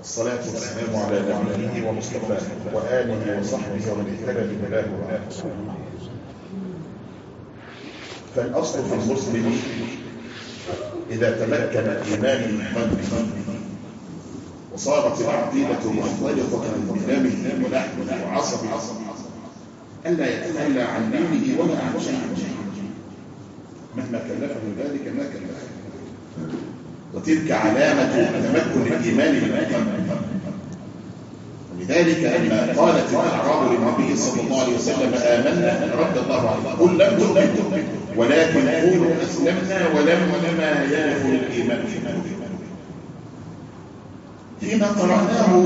الصلاة والسلام على نبيه ومصطفاه وآله وصحبه ومن اهتدى بهداه فالأصل في المسلم إذا تمكن الإيمان من قلبه وصارت العقيدة مختلطة بدمه ولحمه وعصبه ألا يتخلى عن دينه ولا عن شيء مهما كلفه ذلك ما كلفه وتلك علامة تمكن الإيمان من القلب ولذلك لما قالت الأعراب للنبي صلى الله عليه وسلم آمنا رد الله عليه قل لم تؤمنوا ولكن قولوا أسلمنا ولما يدخل الإيمان في قلوبنا فيما قرأناه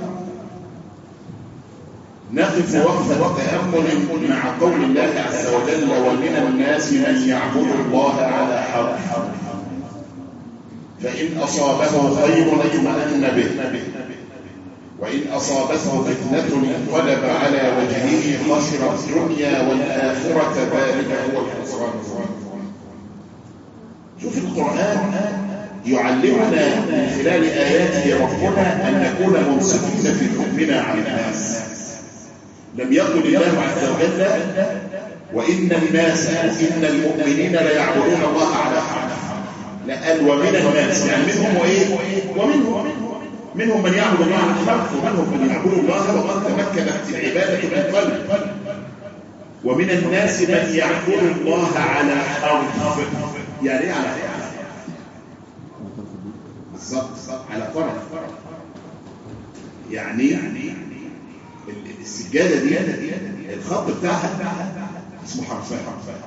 نقف وقفة تأمل مع قول الله عز وجل ومن الناس من يعبد الله على حرف فإن أصابه خير اطمأن به وإن أصابته فتنة انقلب على وجهه خسر الدنيا والآخرة ذلك هو الخسران شوف القرآن يعلمنا من خلال آياته ربنا أن نكون منصفين في حكمنا على الناس لم يقل الله عز وجل وإن الناس إن المؤمنين ليعبدون الله على حرف لا قال ومن الناس يعني منهم وإيه ومنهم منهم من يعبد الله على حرف ومنهم من يعبد الله وقد تمكنت العبادة من قلب ومن الناس من يعبد الله على حرف يعني ايه على حرف بالظبط على طرف يعني يعني السجادة دي الخط بتاعها اسمه حرفان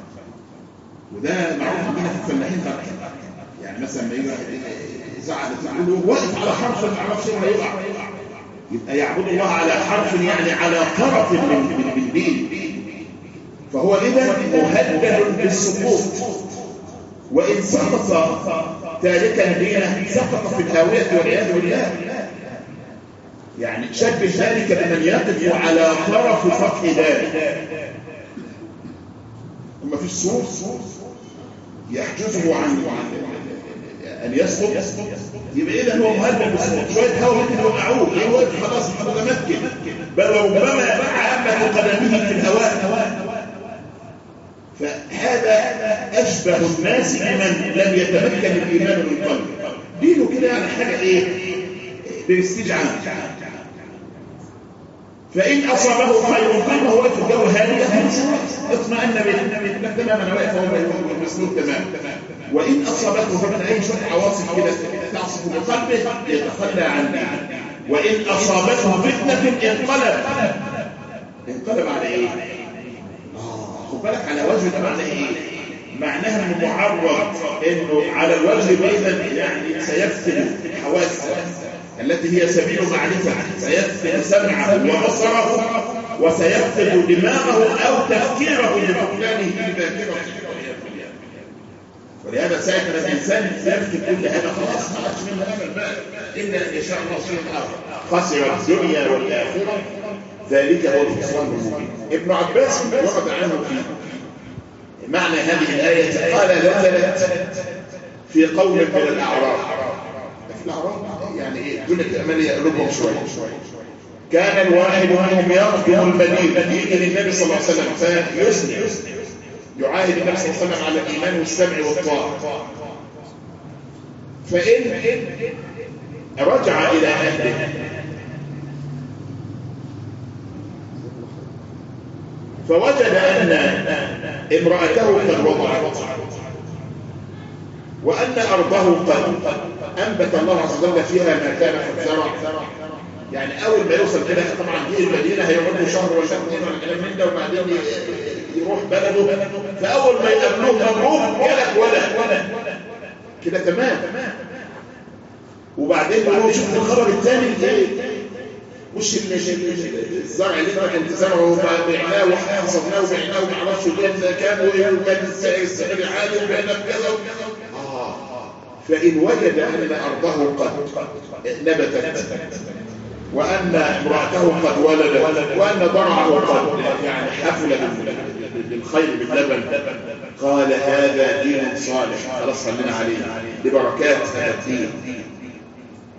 وده معروف عندنا في الفلاحين فرق يعني مثلا لما يجي زعل تقول له واقف على حرف ما اعرفش ايه هيقع يبقى يعبد الله على حرف يعني على طرف من من الدين فهو اذا مهدد بالسقوط وان سقط تاركا دينه سقط في الهاويه والعياذ بالله يعني شبه ذلك بمن يقف على طرف فتح ذلك وما فيش صوت يحجزه عن ان يسقط يبقى اذا هو مهدد بالسقوط شويه هواء ممكن يوقعوه هو خلاص متمكن بل ربما عامه قدمه في الهواء فهذا اشبه الناس بمن لم يتمكن الايمان من قلبه دينه كده يعني حاجه ايه باستجعان فإن أصابه خير قام هو في الجو هادئ اطمأن به تماما واقف هو مسلوب تمام وإن أصابته فمن أي شوية عواصف كده تعصف بقلبه يتخلى عن دينه وإن أصابته فتنة انقلب انقلب على إيه؟ خد بالك على وجه ده معنى إيه؟ معناها انه معرض انه على الوجه باذا يعني سيفتن حواسه التي هي سبيل معرفة سيفقد سمعه وبصره وسيفقد دماغه أو تفكيره لفقدانه في ذاكرته ولهذا ساعة ما الإنسان يفقد كل هذا خلاص خلاص من هذا المال إلا أن يشاء الله شيء آخر خسر الدنيا والآخرة ذلك هو الخسران المبين ابن عباس ورد عنه في معنى هذه الآية قال نزلت في قول من الأعراب في الأعراب يعني ايه دول الامال يقلبهم شويه كان الواحد منهم يقدم المدينه يجي للنبي صلى الله عليه وسلم فيسني يعاهد النبي صلى الله عليه وسلم على الايمان والسمع والطاعه فان رجع الى اهله فوجد ان امراته قد وضعت وان ارضه قد أنبت الله عز وجل فيها ما كان قد زرع يعني أول ما يوصل كده طبعا دي المدينة هيقعد له شهر ولا شهرين ولا كلام من ده وبعدين يروح بلده فأول ما يقابلوه مبروك جالك ولد كده تمام وبعدين يقولوا شوف الخبر الثاني ايه مش الزرع اللي انت كنت زرعه بعناه وحصدناه وبعناه وما اعرفش كام وايه وكان السعر عالي وبعناه كذا وكذا فإن وجد أن أرضه قد نبتت وأن امرأته قد ولدت وأن ضرعه قد يعني حفل بالخير باللبن قال هذا دين صالح خلاص صلينا عليه لبركات هذا الدين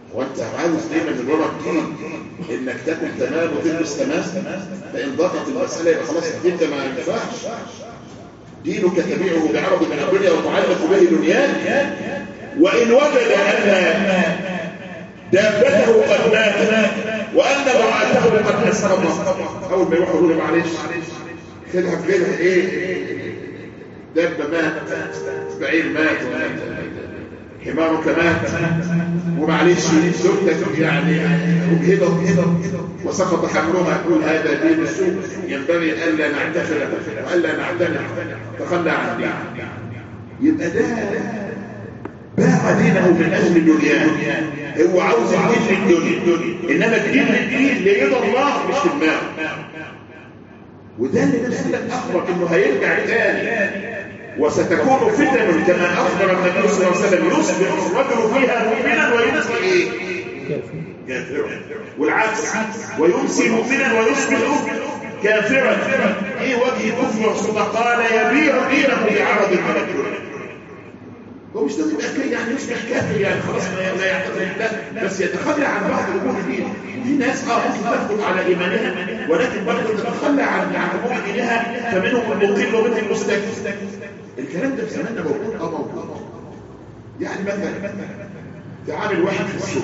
وانت عاوز دايما من ورا الدين انك تكون تمام وتلبس تمام فان ضاقت المساله يبقى خلاص الدين ده ما ينفعش دينك تبيعه بعرض من الدنيا وتعلق به دنياك وان وجد ان دابته قد ماتت وان امراته قد اسقطت اول ما يروحوا يقولوا له معلش خدها في غيرها ايه دابه مات بعير مات حمارك مات ومعلش زوجتك يعني اجهضت وسقط حملها يقول هذا دين السوء ينبغي الا نعتفر والا نعتنع تخلى عن دين يبقى ده باع دينه من اجل دنياه هو عاوز الدين للدنيا انما الدين للدين لرضا الله مش في المال وده اللي نفسك اخبر انه هيرجع تاني وستكون فتن كما اخبر النبي صلى الله عليه وسلم يصبح الرجل فيها مؤمنا ويمسي ايه كافرا والعكس ويمسي مؤمنا ويصبح كافرا ايه وجه كفر ثم قال يبيع دينه بعرض من الدنيا هو مش لازم يبقى يعني يصبح كافر يعني خلاص لا يعتقد الله بس يتخلى عن بعض الامور دي في ناس اه ممكن تثبت على ايمانها ولكن برضه تتخلى عن عن امور دينها فمنهم المقل ومنهم المستكبر الكلام ده في زماننا موجود اه موجود يعني مثلا تعامل واحد في السوق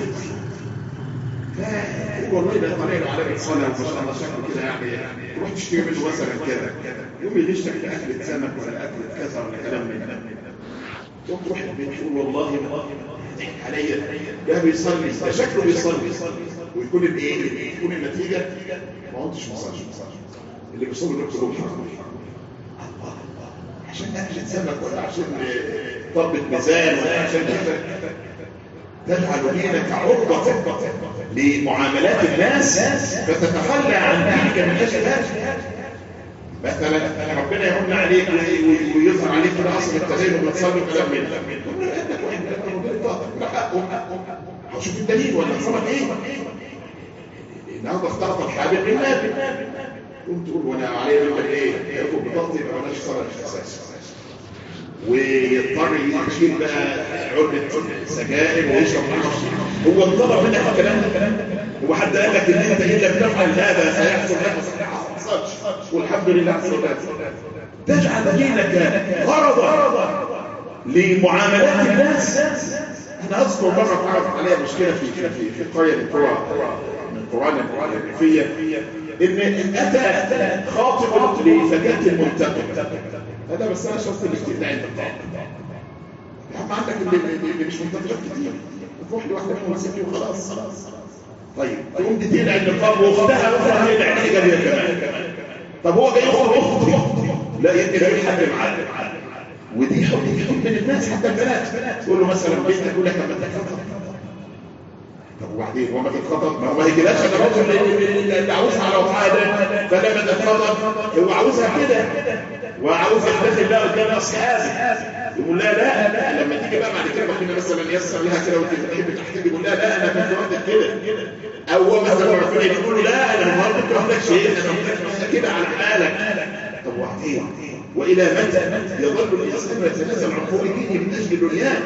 فهو والله ده طالع له علامه صلاه وما شاء الله شكله كده يعني تروح تشتري منه مثلا كذا يقوم يغشك في اكله سمك ولا اكله كذا ولا كلام من ده وتروح البيت تقول والله ما عليا ده بيصلي ده شكله بيصلي ويكون الايه يكون النتيجه ما كنتش مصلي اللي بيصلي ده كلهم حرام عشان اكل سمك ولا عشان طبة ميزان ولا عشان كذا تجعل دينك عرضة لمعاملات الناس فتتخلى عن دينك من اجل هذا مثلا ربنا يمن عليك ويظهر عليك كده اصل التدين وتصلي كلام من هتشوف الدليل ولا صلك ايه النهارده اختلط الحابل بالنابل قمت تقول وانا عليا بالمال ايه ياخد بطاقتي يبقى مالهاش صلاه اساس ويضطر يشيل بقى علبه سجائر ويشرب هو انطلب منك الكلام ده هو حد قال لك ان انت ان لم تفعل هذا سيحصل لك والحمد لله على الصلاه تجعل دينك غرضا لمعاملات الناس انا اذكر مره تعرف عليها مشكله في في في قريه من قرى من قرانا الريفيه ان اتى خاطب لفتاه المنتقم هذا بس انا شفت الاستئذان عند الطاقه يا عم عندك اللي, اللي مش منتقمات كتير تروح لواحده منهم مسكي وخلاص طيب تقوم تدين النقاب واختها واختها هي العينيه هي كمان طب هو جاي يخطب اخته لا يبقى في حد معاه ودي حب حب من الناس حتى البنات تقول له مثلا بنتك يقول لك لما تتخطب طب وبعدين هو ما تتخطب ما هو ما يجيلهاش انا برضه اللي عاوزها على وضعها ده فلما تتخطب هو عاوزها كده وعاوز يحتفل بقى قدام اصحابه يقول لا لا لا لما تيجي بقى بعد كده ربنا مثلا ييسر لها كده وانت بتحب تحتاج يقول لا لا انا كنت واخدك كده او هو مثلا ربنا يقول له لا انا النهارده كنت واخدك شيء انا واخدك كده على حالك طب وبعدين والى متى يظل الانسان يتنازل عن فوق دينه من اجل دنياه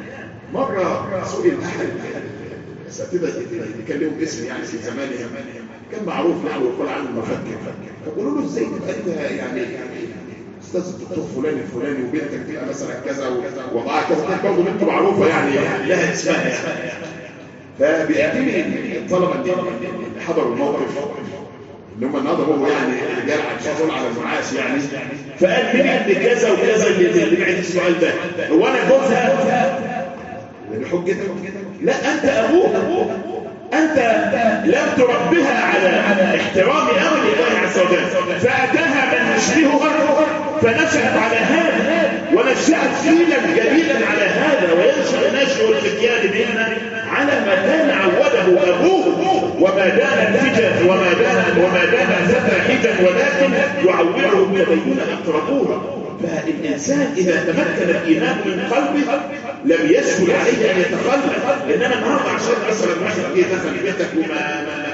مره سئل احد الاساتذه اللي كان لهم اسم يعني في زمانهم كان معروف له ويقول عنه مفكر فقالوا له ازاي تبقى انت يعني استاذ الدكتور فلان الفلاني وبنتك تبقى مثلا كذا ووضعها كذا كانت برضه بنت معروفه يعني لها اسمها يعني فبيحكي لي الطلبه اللي حضروا الموقف اللي هم النهارده هو يعني رجال عشان على المعاش يعني فقال مين اللي كذا وكذا اللي بعت السؤال ده هو انا جوزها حجتك لا انت ابوه انت لم تربها على احترام امر الله عز وجل فاتاها من يشبهها فنشأت على هذا ونشأت جيلا جديدا على هذا وينشأ نشأ الفتيان بيننا على ما كان عوده ابوه وما دان الفتى وما دان وما دان فتى حجا ولكن يعوده التدين اقربوه فالإنسان إذا تمكن الإيمان من قلبه لم يسهل عليه أن يتخلف إنما النهارده عشان مثلا واحد جه دخل بيتك وما ما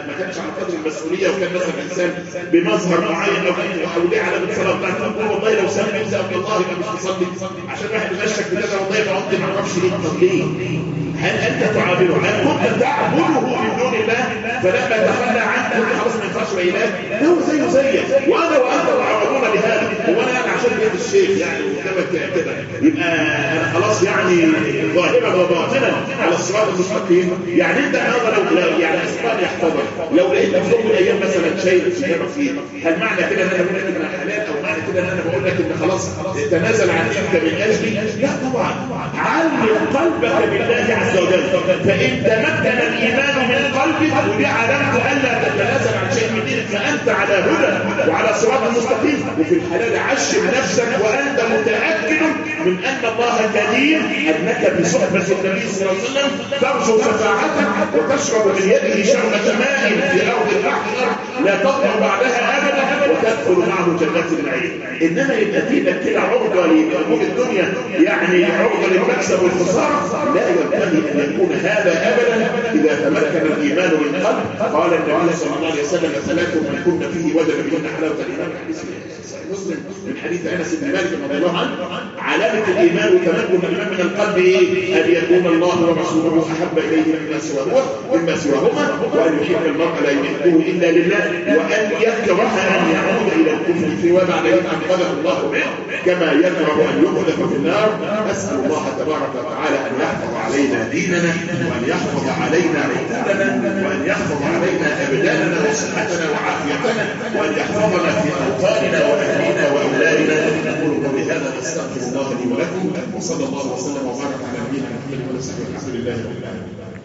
ما كانش على قدر المسؤوليه وكان مثلا انسان بمظهر معين او او ليه علامه صلاه بتاعت تقول والله لو سلم يمسى عبد الله يبقى مش مصلي عشان واحد يغشك بكذا والله ما عمري ما اعرفش ليه طب ليه؟ هل انت تعامله هل كنت تعبده من دون الله فلما تخلى عنك قلت خلاص ما ينفعش اله هو زيه زيك وانا وانت معرضون لهذا هو انا يعني عشان بيد الشيخ يعني قدامك كده يبقى انا خلاص يعني ظاهرا وباطنا على الصراط المستقيم يعني انت النهارده لو يعني اسبان يحتضر لو لقيت في يوم من الايام مثلا شيء سيجاره فيه هل معنى كده ان انا بقول لك انها حلال او معنى كده ان انا بقول لك ان خلاص تنازل عن انت من اجلي لا طبعا علق قلبك بالله عز وجل فان تمكن الايمان من قلبك ودي علامه الا تتنازل عن شيء من دينك فانت على هدى وعلى صراط مستقيم وفي الحلال عشم نفسك وانت متاكد من ان الله كريم انك بصحبه النبي صلى الله عليه وسلم ترجو شفاعته وتشرب من يده شربة ماء في ارض الاحمر لا تطلع بعدها ابدا وتدخل معه جنات النعيم انما يبقى دينك كده عرضه لامور الدنيا يعني عرضه للمكسب والخساره لا ينبغي ان يكون هذا ابدا اذا تمكن الايمان من قلب قال النبي صلى الله عليه وسلم ثلاث من كن فيه وجد بهن حلاوه الايمان حديث مسلم من حديث انس بن مالك رضي الله عنه علامه الايمان وتمكن الايمان من القلب ايه؟ ان يكون الله ورسوله احب اليه مما سواه مما سواهما وان يحب المرء لا يحبه الا لله وان يكره ان يعود الى الكفر فيما بعد ان انقذه الله منه كما يكره ان يقذف في النار اسال الله تبارك وتعالى ان يحفظ علينا ديننا وان يحفظ علينا عقولنا وان يحفظ علينا ابداننا وصحتنا وعافيتنا وان يحفظنا في اوطاننا واهلنا واولادنا اقول قولي هذا استغفر الله لي ولكم وصلى الله وسلم وبارك على نبينا محمد وعلى اله وصحبه الحمد لله رب العالمين